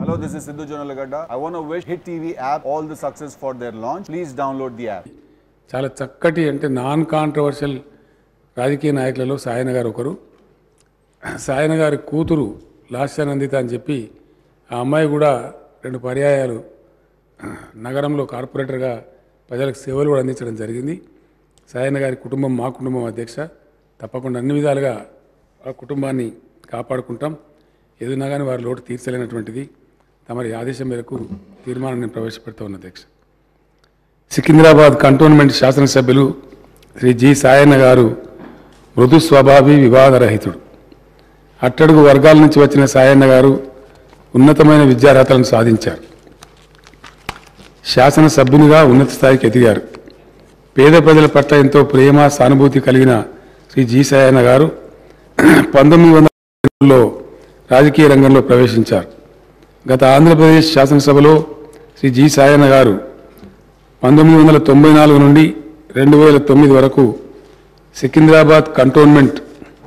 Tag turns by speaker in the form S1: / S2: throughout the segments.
S1: Hello, this is Sidhu Jonalagada. I want to wish Hit TV app all the success for their launch. Please download the app.
S2: చాలా చక్కటి అంటే non controversial రాజకీయ నాయకులలో సాయన గారు ఒకరు సాయన గారి కూతురు లాస్యానందిత అని చెప్పి ఆ అమ్మాయి కూడా రెండు పర్యాయాలు నగరంలో కార్పొరేటర్గా ప్రజలకు సేవలు కూడా అందించడం జరిగింది సాయన గారి కుటుంబం మా కుటుంబం అధ్యక్ష తప్పకుండా అన్ని విధాలుగా ఆ కుటుంబాన్ని కాపాడుకుంటాం ఏదైనా కానీ వారి లోటు తీర్చలేనటువంటిది తమరి ఆదేశం మేరకు తీర్మానాన్ని ప్రవేశపెడతా ఉన్న అధ్యక్ష సికింద్రాబాద్ కంటోన్మెంట్ శాసనసభ్యులు శ్రీ జి సాయన్న గారు మృదు స్వభావి వివాదరహితుడు అట్టడుగు వర్గాల నుంచి వచ్చిన సాయన్న గారు ఉన్నతమైన విద్యార్హతలను సాధించారు శాసనసభ్యునిగా ఉన్నత స్థాయికి ఎదిగారు పేద ప్రజల పట్ల ఎంతో ప్రేమ సానుభూతి కలిగిన శ్రీ జి సాయన్న గారు పంతొమ్మిది వందలలో రాజకీయ రంగంలో ప్రవేశించారు గత ఆంధ్రప్రదేశ్ శాసనసభలో శ్రీ జి సాయన్న గారు పంతొమ్మిది వందల తొంభై నాలుగు నుండి రెండు వేల తొమ్మిది వరకు సికింద్రాబాద్ కంటోన్మెంట్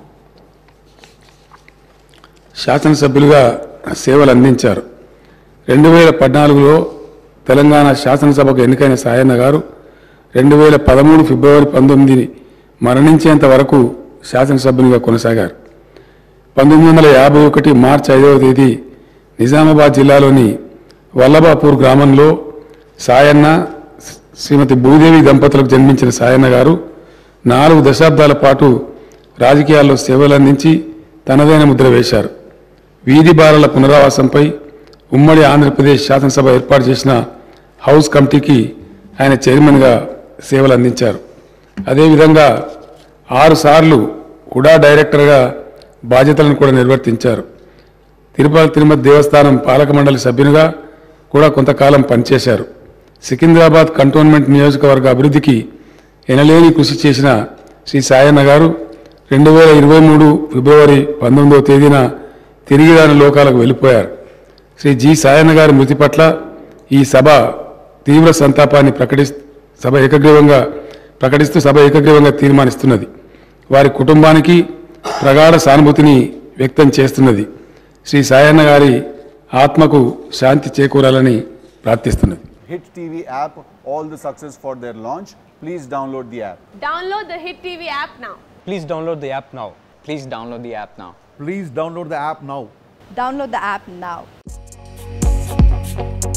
S2: శాసనసభ్యులుగా సేవలు అందించారు రెండు వేల పద్నాలుగులో తెలంగాణ శాసనసభకు ఎన్నికైన సాయన్న గారు రెండు వేల పదమూడు ఫిబ్రవరి పంతొమ్మిదిని మరణించేంత వరకు శాసనసభ్యునిగా కొనసాగారు పంతొమ్మిది వందల యాభై ఒకటి మార్చి ఐదవ తేదీ నిజామాబాద్ జిల్లాలోని వల్లభాపూర్ గ్రామంలో సాయన్న శ్రీమతి భూదేవి దంపతులకు జన్మించిన సాయన్న గారు నాలుగు దశాబ్దాల పాటు రాజకీయాల్లో సేవలు అందించి తనదైన ముద్ర వేశారు వీధి బాలల పునరావాసంపై ఉమ్మడి ఆంధ్రప్రదేశ్ శాసనసభ ఏర్పాటు చేసిన హౌస్ కమిటీకి ఆయన చైర్మన్గా సేవలు అందించారు అదేవిధంగా ఆరు సార్లు హుడా డైరెక్టర్గా బాధ్యతలను కూడా నిర్వర్తించారు తిరుపతి తిరుమతి దేవస్థానం పాలక మండలి సభ్యునిగా కూడా కొంతకాలం పనిచేశారు సికింద్రాబాద్ కంటోన్మెంట్ నియోజకవర్గ అభివృద్ధికి ఎనలేని కృషి చేసిన శ్రీ సాయన్న గారు రెండు వేల ఇరవై మూడు ఫిబ్రవరి పంతొమ్మిదవ తేదీన తిరిగి రాని లోకాలకు వెళ్ళిపోయారు శ్రీ జి సాయన్న గారి మృతి పట్ల ఈ సభ తీవ్ర సంతాపాన్ని ప్రకటి సభ ఏకగ్రీవంగా ప్రకటిస్తూ సభ ఏకగ్రీవంగా తీర్మానిస్తున్నది వారి కుటుంబానికి ప్రగాఢ సానుభూతిని వ్యక్తం చేస్తున్నది శ్రీ సాయన్న గారి ఆత్మకు శాంతి చేకూరాలని ప్రార్థిస్తున్నది
S1: Hit TV app all the success for their launch. Please download the app.
S3: Download the Hit TV app now.
S4: Please download the app now.
S5: Please download the app now.
S6: Please download the app now.
S7: Download the app now.